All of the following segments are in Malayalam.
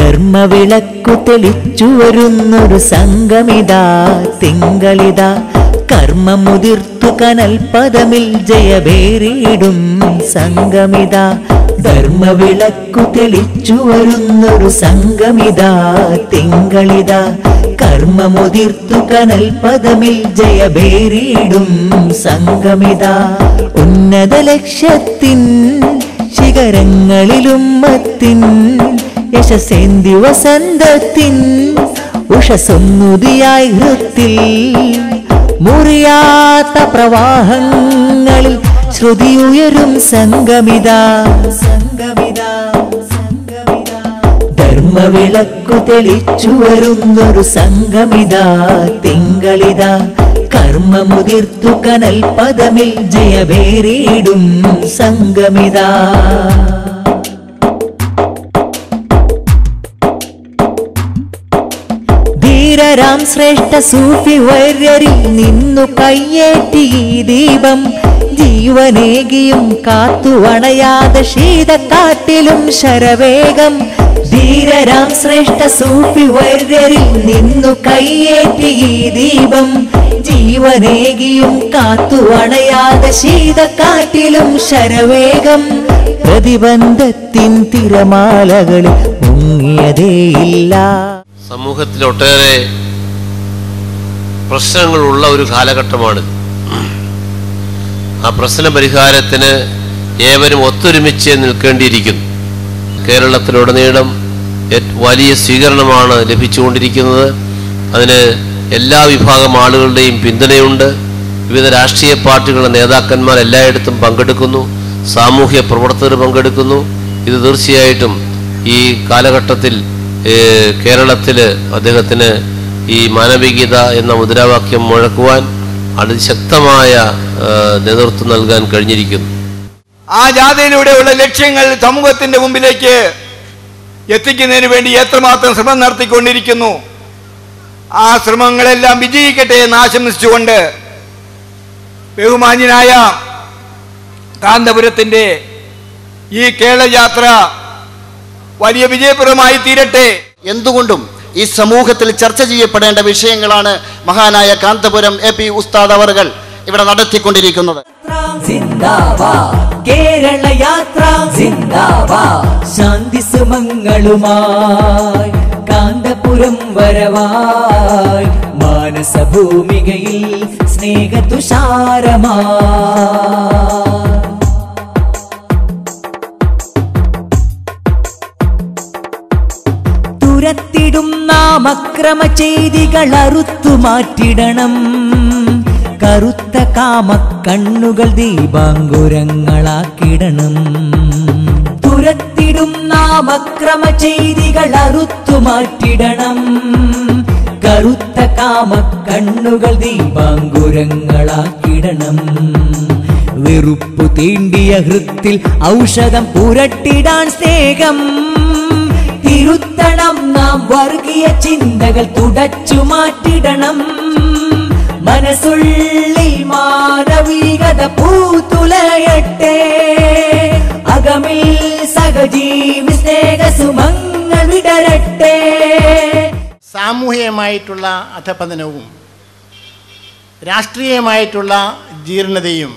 ധർമ്മവിളക്കു തെളിച്ചു വരുന്നൊരു സംഗമിതാ തിങ്കളിതാ കർമ്മമുതിർത്തു കനൽ പദമിൽ ജയഭേറിയിടും സംഗമിതാ ധർമ്മവിളക്കു തെളിച്ചു വരുന്നൊരു സംഗമിതാ തിങ്കളിതാ കർമ്മമുതിർത്തു കനൽ പദമിൽ ജയഭേറിയിടും സംഗമിതാ ഉന്നത ലക്ഷ്യത്തിൻ ശിഖരങ്ങളിലുമ്മത്തിൻ യശസേന്തി വസന്തത്തിൻ ഉഷസൊന്നുതിയായി ഹൃത്തിൽ മുറിയാത്ത പ്രവാഹങ്ങളിൽ ശ്രുതിയുയരും സംഗമിതാ സംഗമിതാ സംഗമിതാ ധർമ്മവിളക്കു തെളിച്ചു വരുന്നൊരു സംഗമിതാ തിങ്കളിതാ കർമ്മമുതിർത്തു കനൽ പദമിൽ ജയവേറിയിടും സംഗമിതാ ധീരരാം ശ്രേഷ്ഠ സൂഫി വര്യരിൽ നിന്നു കയ്യേറ്റി ഈ ദീപം ജീവനേകിയും കാത്തു അണയാതെ ശീതക്കാറ്റിലും ശരവേഗം ധീരരാം ശ്രേഷ്ഠ സൂഫി വര്യരിൽ നിന്നു കയ്യേറ്റി ഈ ദീപം ജീവനേകിയും കാത്തു അണയാതെ ശീതക്കാറ്റിലും ശരവേഗം പ്രതിബന്ധത്തിൻ തിരമാലകളിൽ മുങ്ങിയതേയില്ല സമൂഹത്തിൽ ഒട്ടേറെ പ്രശ്നങ്ങളുള്ള ഒരു കാലഘട്ടമാണ് ആ പ്രശ്ന പരിഹാരത്തിന് ഏവരും ഒത്തൊരുമിച്ച് നിൽക്കേണ്ടിയിരിക്കുന്നു കേരളത്തിലുടനീളം ഏറ്റ് വലിയ സ്വീകരണമാണ് ലഭിച്ചുകൊണ്ടിരിക്കുന്നത് അതിന് എല്ലാ വിഭാഗം ആളുകളുടെയും പിന്തുണയുണ്ട് വിവിധ രാഷ്ട്രീയ പാർട്ടികളുടെ നേതാക്കന്മാർ എല്ലായിടത്തും പങ്കെടുക്കുന്നു സാമൂഹ്യ പ്രവർത്തകർ പങ്കെടുക്കുന്നു ഇത് തീർച്ചയായിട്ടും ഈ കാലഘട്ടത്തിൽ ഏഹ്, കേരളത്തില് അദ്ദേഹത്തിന് ഈ മാനവികത എന്ന മുദ്രാവാക്യം മുഴക്കുവാൻ അതിശക്തമായ ഏഹ്, നേതൃത്വം നൽകാൻ കഴിഞ്ഞിരിക്കുന്നു ആ ജാഥയിലൂടെയുള്ള ലക്ഷ്യങ്ങൾ സമൂഹത്തിന്റെ മുമ്പിലേക്ക് എത്തിക്കുന്നതിന് വേണ്ടി എത്രമാത്രം ശ്രമം നടത്തിക്കൊണ്ടിരിക്കുന്നു ആ ശ്രമങ്ങളെല്ലാം വിജയിക്കട്ടെ എന്ന് ആശംസിച്ചുകൊണ്ട് ബഹുമാന്യനായ കാന്തപുരത്തിന്റെ ഈ കേരളയാത്ര വലിയ വിജയപ്രദമായി തീരട്ടെ എന്തുകൊണ്ടും ഈ സമൂഹത്തിൽ ചർച്ച ചെയ്യപ്പെടേണ്ട വിഷയങ്ങളാണ് മഹാനായ കാന്തപുരം എ പി ഉസ്താദ് അവറുകൾ ഇവിടെ നടത്തിക്കൊണ്ടിരിക്കുന്നത് സിന്ദാബാ കേരള യാത്ര സിന്ദാബാ ശാന്തി സുമങ്ങളുമായി കാന്തപുരം വരവായി മാനസഭൂമികയിൽ സ്നേഹതുഷാരമായി തുരത്തിടും നാം അക്രമ ചെയ്തികൾ അറുത്തു മാറ്റിടണം കറുത്ത കാമ കണ്ണുകൾ ദീപാങ്കുരങ്ങളാക്കിടണം തുരത്തിടും നാം അക്രമ ചെയ്തികൾ അറുത്തു മാറ്റിടണം കറുത്ത കാമ കണ്ണുകൾ ദീപാങ്കുരങ്ങളാക്കിടണം വെറുപ്പു തീണ്ടിയ ഹൃത്തിൽ ഔഷധം പുരട്ടിടാൻ സ്നേഹം തിരുത്തണം നാം വർഗീയ ചിന്തകൾ തുടച്ചു മാറ്റിടണം മനസ്സുള്ളിൽ മാനവികത പൂത്തുലയട്ടെ അകമിൽ സഹജീവി സ്നേഹ സുമങ്ങൾ വിടരട്ടെ സാമൂഹികമായിട്ടുള്ള അധപതനവും രാഷ്ട്രീയമായിട്ടുള്ള ജീർണതയും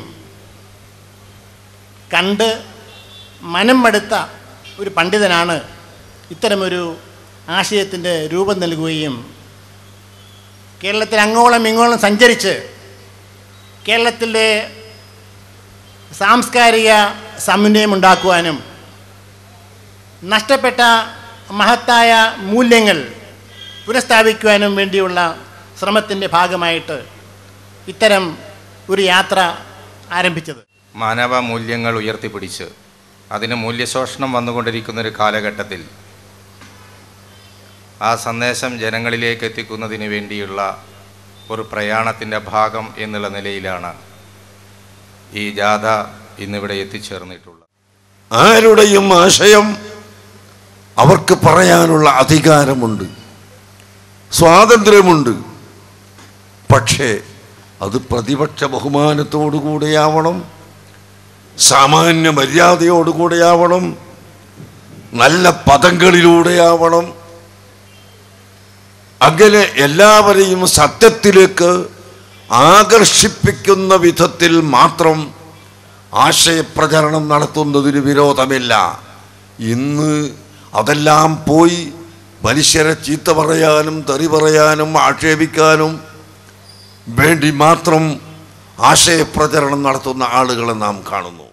കണ്ട് മനം മടുത്ത ഒരു പണ്ഡിതനാണ് ഇത്തരമൊരു ആശയത്തിൻ്റെ രൂപം നൽകുകയും കേരളത്തിൽ അങ്ങോളം ഇങ്ങോളം സഞ്ചരിച്ച് കേരളത്തിൻ്റെ സാംസ്കാരിക സമന്വയം ഉണ്ടാക്കുവാനും നഷ്ടപ്പെട്ട മഹത്തായ മൂല്യങ്ങൾ പുനഃസ്ഥാപിക്കുവാനും വേണ്ടിയുള്ള ശ്രമത്തിൻ്റെ ഭാഗമായിട്ട് ഇത്തരം ഒരു യാത്ര ആരംഭിച്ചത് മാനവ മൂല്യങ്ങൾ ഉയർത്തിപ്പിടിച്ച് അതിന് മൂല്യശോഷണം വന്നുകൊണ്ടിരിക്കുന്ന ഒരു കാലഘട്ടത്തിൽ ആ സന്ദേശം ജനങ്ങളിലേക്ക് എത്തിക്കുന്നതിന് വേണ്ടിയുള്ള ഒരു പ്രയാണത്തിൻ്റെ ഭാഗം എന്നുള്ള നിലയിലാണ് ഈ ജാഥ ഇന്നിവിടെ എത്തിച്ചേർന്നിട്ടുള്ളത് ആരുടെയും ആശയം അവർക്ക് പറയാനുള്ള അധികാരമുണ്ട് സ്വാതന്ത്ര്യമുണ്ട് പക്ഷേ അത് പ്രതിപക്ഷ ബഹുമാനത്തോടുകൂടെയാവണം സാമാന്യ മര്യാദയോടുകൂടെയാവണം നല്ല പദങ്ങളിലൂടെയാവണം അങ്ങനെ എല്ലാവരെയും സത്യത്തിലേക്ക് ആകർഷിപ്പിക്കുന്ന വിധത്തിൽ മാത്രം ആശയപ്രചരണം നടത്തുന്നതിന് വിരോധമില്ല ഇന്ന് അതെല്ലാം പോയി മനുഷ്യരെ ചീത്ത പറയാനും തെറി പറയാനും ആക്ഷേപിക്കാനും വേണ്ടി മാത്രം ആശയപ്രചരണം നടത്തുന്ന ആളുകളെ നാം കാണുന്നു